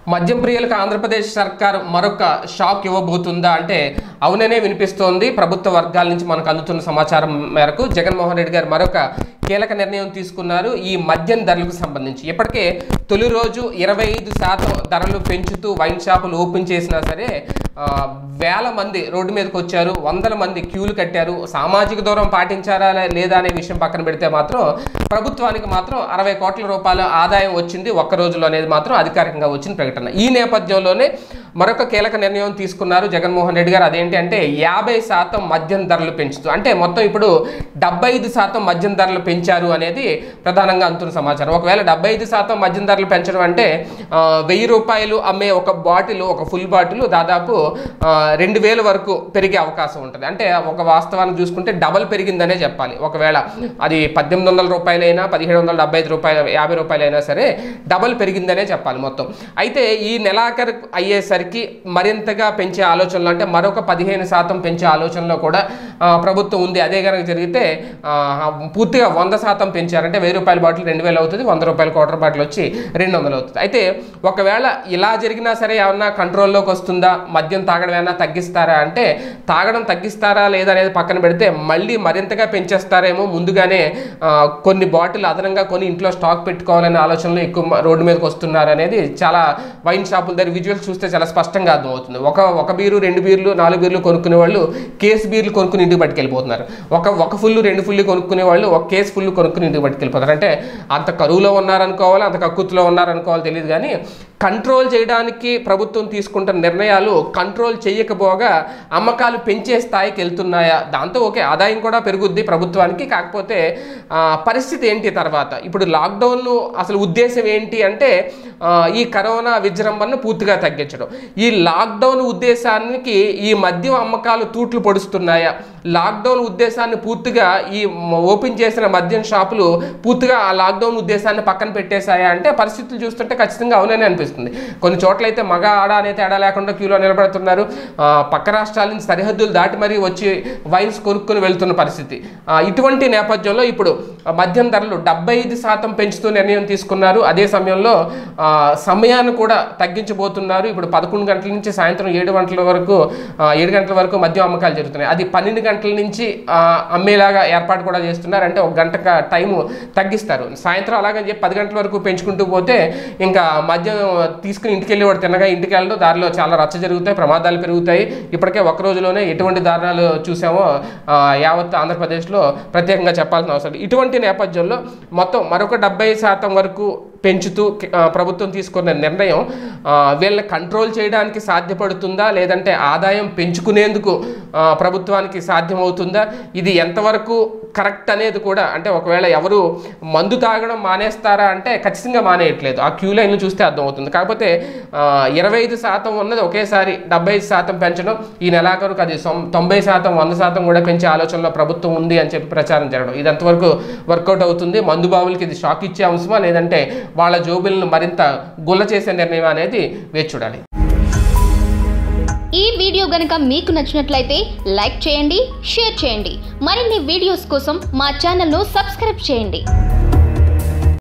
మద్యం ప్రియులకు ఆంధ్రప్రదేశ్ సర్కార్ మరొక షాక్ ఇవ్వబోతుందా అంటే అవుననే వినిపిస్తోంది ప్రభుత్వ వర్గాల నుంచి మనకు అందుతున్న సమాచారం మేరకు జగన్మోహన్ రెడ్డి గారు మరొక కీలక నిర్ణయం తీసుకున్నారు ఈ మద్యం ధరలకు సంబంధించి ఇప్పటికే తొలి రోజు ఇరవై ఐదు శాతం ధరలు పెంచుతూ వైన్ షాపులు ఓపెన్ చేసినా సరే ఆ, వేల మంది రోడ్డు మీదకి వచ్చారు వందల మంది క్యూలు కట్టారు సామాజిక దూరం పాటించారా లే- లేదా అనే విషయం పక్కన పెడితే మాత్రం ప్రభుత్వానికి మాత్రం అరవై కోట్ల రూపాయల ఆదాయం వచ్చింది ఒక్క రోజులో అనేది మాత్రం అధికారికంగా వచ్చిన ప్రకటన ఈ నేపథ్యంలోనే మరొక కీలక నిర్ణయం తీసుకున్నారు జగన్మోహన్ రెడ్డి గారు అదేంటి అంటే యాభై శాతం మద్యం ధరలు పెంచుతూ అంటే మొత్తం ఇప్పుడు డెబ్బై ఐదు శాతం మద్యం ధరలు పెంచారు అనేది ప్రధానంగా అందుతున్న సమాచారం ఒకవేళ డెబ్బై ఐదు శాతం మద్యం ధరలు పెంచడం అంటే ఆ, వెయ్యి రూపాయలు అమ్మే ఒక బాటిల్ ఒక ఫుల్ బాటిల్ దాదాపు ఆ, రెండు వేల వరకు పెరిగే అవకాశం ఉంటుంది అంటే ఒక వాస్తవాన్ని చూసుకుంటే డబల్ పెరిగిందనే చెప్పాలి ఒకవేళ అది పద్దెనిమిది వందల రూపాయలైనా పదిహేడు వందల డెబ్బై ఐదు రూపాయలు యాభై రూపాయలైనా సరే డబల్ పెరిగిందనే చెప్పాలి మొత్తం అయితే ఈ నెలాఖరు అయ్యేసరికి మరింతగా పెంచే ఆలోచనలు అంటే మరొక పదిహేను శాతం పెంచే ఆలోచనలో కూడా ఆ, ప్రభుత్వం ఉంది అదే కనుక జరిగితే ఆ, పూర్తిగా వంద శాతం పెంచారంటే వెయ్యి రూపాయల బాటిల్ రెండు వేలు అవుతుంది వంద రూపాయల క్వార్టర్ బాటిల్ వచ్చి రెండు వందలు అవుతుంది అయితే ఒకవేళ ఇలా జరిగినా సరే ఏమన్నా కంట్రోల్లోకి వస్తుందా మద్యం తాగడం ఏమన్నా తగ్గిస్తారా అంటే తాగడం తగ్గిస్తారా లేదా అనేది పక్కన పెడితే మళ్ళీ మరింతగా పెంచేస్తారేమో ముందుగానే ఆ, కొన్ని బాటిల్ అదనంగా కొన్ని ఇంట్లో స్టాక్ పెట్టుకోవాలనే ఆలోచనలో ఎక్కువ మ- రోడ్డు మీదకి వస్తున్నారు అనేది చాలా వైన్ షాపుల దగ్గర విజువల్స్ చూస్తే చాలా స్పష్టంగా అర్థమవుతుంది ఒక ఒక బీరు రెండు బీర్లు నాలుగు బీర్లు కొనుక్కునే వాళ్ళు కేసు బీర్లు కొనుక్కుని ఇంటికి పట్టుకెళ్ళిపోతున్నారు ఒక ఒక ఫుల్ రెండు ఫుల్ కొనుక్కునే వాళ్ళు ఒక కేసు ఫుల్ కొనుక్కుని ఇంటికి పట్టుకెళ్ళిపోతారు అంటే అంత కరువులో ఉన్నారనుకోవాలి అంత కక్కుతులో ఉన్నారనుకోవాలి తెలియదు కానీ కంట్రోల్ చేయడానికి ప్రభుత్వం తీసుకుంటున్న నిర్ణయాలు కంట్రోల్ చేయకపోగా అమ్మకాలు పెంచే స్థాయికి వెళ్తున్నాయా దాంతో ఓకే ఆదాయం కూడా పెరుగుద్ది ప్రభుత్వానికి కాకపోతే ఆ, పరిస్థితి ఏంటి తర్వాత ఇప్పుడు లాక్డౌన్ అసలు ఉద్దేశం ఏంటి అంటే ఆ, ఈ కరోనా విజృంభణను పూర్తిగా తగ్గించడం ఈ లాక్డౌన్ ఉద్దేశానికి ఈ మద్యం అమ్మకాలు తూట్లు పొడుస్తున్నాయా లాక్డౌన్ ఉద్దేశాన్ని పూర్తిగా ఈ మ- ఓపెన్ చేసిన మద్యం షాపులు పూర్తిగా ఆ లాక్డౌన్ ఉద్దేశాన్ని పక్కన పెట్టేశాయా అంటే పరిస్థితులు చూస్తుంటే ఖచ్చితంగా అవునని అనిపిస్తుంది కొన్ని చోట్ల అయితే మగ ఆడ అనే తేడా లేకుండా క్యూలో నిలబడుతున్నారు ఆ, పక్క రాష్ట్రాల నుంచి సరిహద్దులు దాటి మరీ వచ్చి వైన్స్ కొనుక్కొని వెళ్తున్న పరిస్థితి ఆ, ఇటువంటి నేపథ్యంలో ఇప్పుడు ఆ, మద్యం ధరలు డెబ్బై ఐదు శాతం పెంచుతూ నిర్ణయం తీసుకున్నారు అదే సమయంలో ఆ, సమయాన్ని కూడా తగ్గించబోతున్నారు ఇప్పుడు పదకొండు గంటల నుంచి సాయంత్రం ఏడు గంటల వరకు ఆ, ఏడు గంటల వరకు మద్యం అమ్మకాలు జరుగుతున్నాయి అది పన్నెండు గంటల నుంచి ఆ, అమ్మేలాగా ఏర్పాటు కూడా చేస్తున్నారు అంటే ఒక గంట టైము తగ్గిస్తారు సాయంత్రం అలాగని చెప్పి పది గంటల వరకు పెంచుకుంటూ పోతే ఇంకా మద్యం తీసుకుని ఇంటికి వెళ్ళి వాడు తినగా ఇంటికి వెళ్ళడం దారిలో చాలా రచ్చ జరుగుతాయి ప్రమాదాలు పెరుగుతాయి ఇప్పటికే ఒక రోజులోనే ఎటువంటి దారుణాలు చూసామో ఆ, యావత్ ఆంధ్రప్రదేశ్లో ప్రత్యేకంగా చెప్పాల్సిన అవసరం లేదు. ఇటువంటి నేపథ్యంలో మొత్తం మరొక డెబ్బై శాతం వరకు పెంచుతూ ఆ, ప్రభుత్వం తీసుకున్న నిర్ణయం ఆ, వీళ్ళని కంట్రోల్ చేయడానికి సాధ్యపడుతుందా లేదంటే ఆదాయం పెంచుకునేందుకు ఆ, ప్రభుత్వానికి సాధ్యమవుతుందా ఇది ఎంతవరకు కరెక్ట్ అనేది కూడా అంటే ఒకవేళ ఎవరు మందు తాగడం మానేస్తారా అంటే ఖచ్చితంగా మానేయట్లేదు ఆ క్యూ లైన్లు చూస్తే అర్థమవుతుంది కాకపోతే ఇరవై ఐదు శాతం ఉన్నది ఒకేసారి డెబ్బై ఐదు శాతం పెంచడం ఈ నెలాఖరుకు అది సొం- తొంభై శాతం వంద శాతం కూడా పెంచే ఆలోచనలో ప్రభుత్వం ఉంది అని చెప్పి ప్రచారం జరగడం ఇది ఎంతవరకు వర్కౌట్ అవుతుంది మందు బావులకి ఇది షాక్ ఇచ్చే అంశమా లేదంటే వాళ్ళ జోబులను మరింత గుల్ల చేసే నిర్ణయం అనేది వేచి చూడాలి ఈ వీడియో గనుక మీకు నచ్చినట్లయితే లైక్ చేయండి షేర్ చేయండి మరిన్ని వీడియోస్ కోసం మా ఛానల్ను సబ్స్క్రైబ్ చేయండి